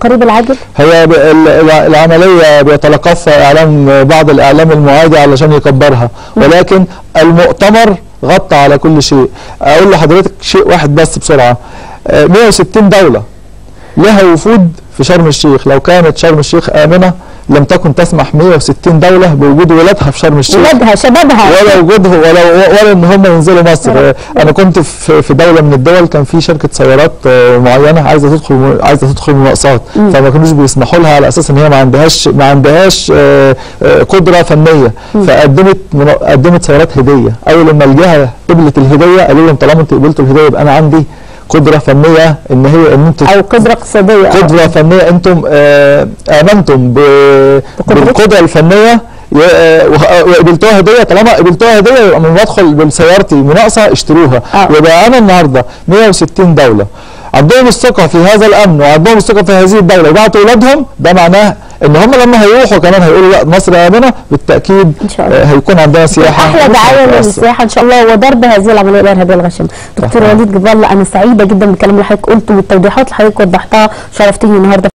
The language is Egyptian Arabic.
القريب العاجل هي ب- ال- ال- العملية بيتلقفها إعلام بعض الإعلام المعادي علشان يكبرها ولكن المؤتمر غطى على كل شيء أقول لحضرتك شيء واحد بس بسرعة آه، 160 دولة لها وفود في شرم الشيخ لو كانت شرم الشيخ آمنة لم تكن تسمح 160 دولة بوجود ولادها في شرم الشيخ ولادها شبابها ولا وجوده ولا ولا ان هم ينزلوا مصر آه، انا كنت في في دوله من الدول كان في شركه سيارات آه، معينه عايزه تدخل عايزه تدخل مناقصات فما كانوش بيسمحوا لها على اساس ان هي ما عندهاش ما عندهاش آه، آه، قدره فنيه فقدمت منا- قدمت سيارات هديه اول لما الجهه قبلت الهديه قالوا لهم طالما انتوا قبلتوا الهديه يبقى انا عندي قدره فنيه ان هي ان انتوا او قدره اقتصاديه قدرة فنية انتم آه، امنتم ب- بالقدرة الفنية ي- آه، وه- وقبلتوها هدية طالما قبلتوها هدية يبقى من بدخل بسيارتي مناقصة اشتروها آه. يبقى انا النهارده 160 دولة عندهم الثقة في هذا الامن وعندهم الثقة في هذه الدولة وبعتوا اولادهم ده معناه ان هم لما هيروحوا كمان هيقولوا لا مصر امنة بالتاكيد إن شاء الله. آه، هيكون عندنا سياحة احلى مش دعايه هتتأثر. للسياحه ان شاء الله وضرب هذه العمليه الارهابيه الغاشمه دكتور تمام. وليد جبال انا سعيده جدا بالكلام اللي حضرتك قلته والتوضيحات اللي حضرتك وضحتها شرفتني النهارده